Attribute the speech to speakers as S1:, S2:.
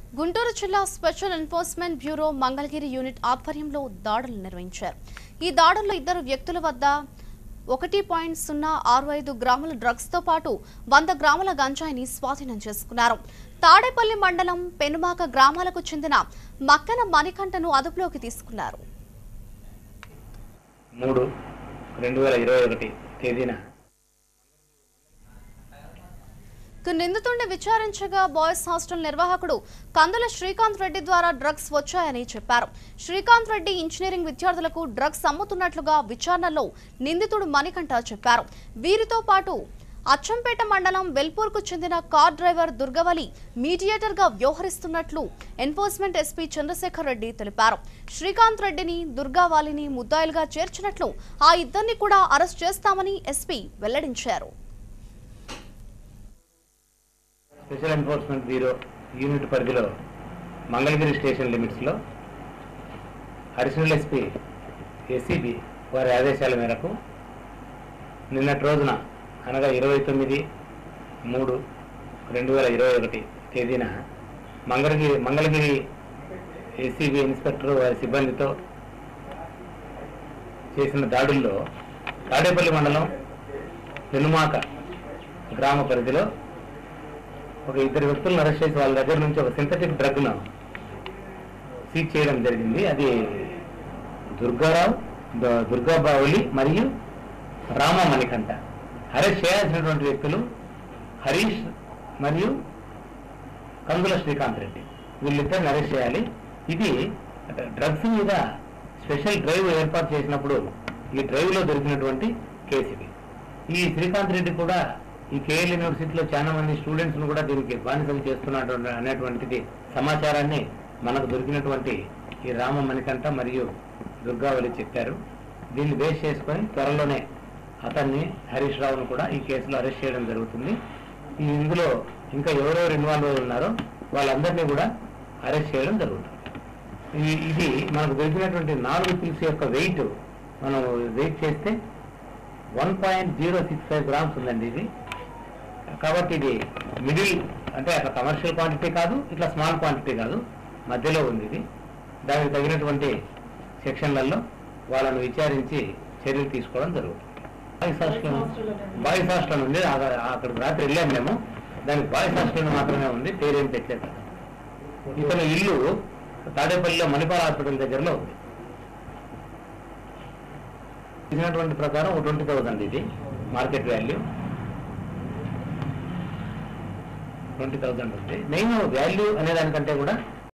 S1: గుంటూరు జిల్లా special enforcement bureau Mangalagiri unit ఆధ్వర్యంలో దాడులు నిర్వహించారు ఈ దాడుల్లో ఇద్దరు వ్యక్తుల వద్ద ఒకటి పాయింట్ సున్నా ఆరు ఐదు గ్రాముల డ్రగ్స్ తో పాటు వంద గ్రాముల గంజాయిని స్వాధీనం చేసుకున్నారు తాడేపల్లి మండలం పెనుమాక గ్రామాలకు చెందిన మక్కన మణికంఠను అదుపులోకి తీసుకున్నారు
S2: మూడు రెండు వేల ఇరవై ఒకటి తేదీన
S1: ఇక నిందితుడిని విచారించగా బాయ్స్ హాస్టల్ నిర్వాహకుడు కందుల శ్రీకాంత్ రెడ్డి ద్వారా డ్రగ్స్ వచ్చాయని చెప్పారు శ్రీకాంత్ రెడ్డి ఇంజనీరింగ్ విద్యార్థులకు డ్రగ్స్ అమ్ముతున్నట్లుగా విచారణలో నిందితుడు మణికంఠ చెప్పారు వీరితో పాటు అచ్చంపేట మండలం వెల్పూర్కు చెందిన కార్ డ్రైవర్ దుర్గవలి మీడియేటర్ గా వ్యవహరిస్తున్నట్లు ఎన్ఫోర్స్మెంట్ ఎస్పీ చంద్రశేఖర్ రెడ్డి తెలిపారు శ్రీకాంత్ రెడ్డిని దుర్గావాలిని ముద్దాయిలుగా చేర్చినట్లు ఆ ఇద్దరిని కూడా అరెస్ట్ చేస్తామని ఎస్పీ వెల్లడించారు
S2: స్పెషల్ ఎన్ఫోర్స్మెంట్ బ్యూరో యూనిట్ పరిధిలో మంగళగిరి స్టేషన్ లిమిట్స్లో అడిషనల్ ఎస్పీ ఎస్సీబీ వారి ఆదేశాల మేరకు నిన్నటి రోజున అనగా ఇరవై తొమ్మిది మూడు రెండు వేల ఇరవై ఒకటి తేదీన మంగళగిరి మంగళగిరి ఎస్సీబీ ఇన్స్పెక్టర్ వారి సిబ్బందితో చేసిన దాడుల్లో తాడేపల్లి మండలం పెనుమాక గ్రామ పరిధిలో ఒక ఇద్దరు వ్యక్తులను అరెస్ట్ చేసి వాళ్ళ దగ్గర నుంచి ఒక సింథటిక్ డ్రగ్ను సీజ్ చేయడం జరిగింది అది దుర్గారావు ద- దుర్గాబావులి మరియు రామ మణికంఠ అరెస్ట్ చేయాల్సినటువంటి వ్యక్తులు హరీష్ మరియు కందుల శ్రీకాంత్ రెడ్డి వీళ్ళిద్దరిని అరెస్ట్ చేయాలి ఇది డ్రగ్స్ మీద స్పెషల్ డ్రైవ్ ఏర్పాటు చేసినప్పుడు ఈ డ్రైవ్లో దొరికినటువంటి కేసు ఇది ఈ శ్రీకాంత్ రెడ్డి కూడా ఈ కేఎల్ యూనివర్సిటీలో చాలా మంది స్టూడెంట్స్ ను కూడా దీనికి బానిసలు చేస్తున్నట్టు అనేటువంటిది సమాచారాన్ని మనకు దొరికినటువంటి ఈ రామ మణికంఠ మరియు దుర్గావళి చెప్పారు దీన్ని బేస్ చేసుకొని త్వరలోనే అతన్ని హరీష్ రావును కూడా ఈ కేసులో అరెస్ట్ చేయడం జరుగుతుంది ఈ ఇందులో ఇంకా ఎవరెవరు ఇన్వాల్వ్ అయి ఉన్నారో వాళ్ళందరినీ కూడా అరెస్ట్ చేయడం జరుగుతుంది ఈ ఇది మనకు దొరికినటువంటి నాలుగు పీస్ యొక్క వెయిట్ మనం వెయిట్ చేస్తే one point zero six five grams ఉందండి ఇది కాబట్టి ఇది మిడిల్ అంటే అట్లా కమర్షియల్ క్వాంటిటీ కాదు ఇట్లా స్మాల్ క్వాంటిటీ కాదు మధ్యలో ఉంది ఇది దానికి తగినటువంటి సెక్షన్లలో వాళ్ళను విచారించి చర్యలు తీసుకోవడం జరుగుతుంది బాయ్స్ హాస్టల్ బాయ్స్ హాస్టల్ ఉంది ఆ- అక్కడికి రాత్రి వెళ్ళాము మేము దానికి బాయ్స్ హాస్టల్ మాత్రమే ఉంది పేరేం పెట్టలేదు ఇతను ఇల్లు తాడేపల్లిలో మణిపాల్ హాస్పిటల్ దగ్గరలో ఉంది ఇచ్చినటువంటి ప్రకారం ఒక ట్వంటీ థౌసండ్ ఇది మార్కెట్ వాల్యూ ట్వంటీ థౌసండ్ ఉంది మెయిన్ వాల్యూ అనే దానికంటే కూడా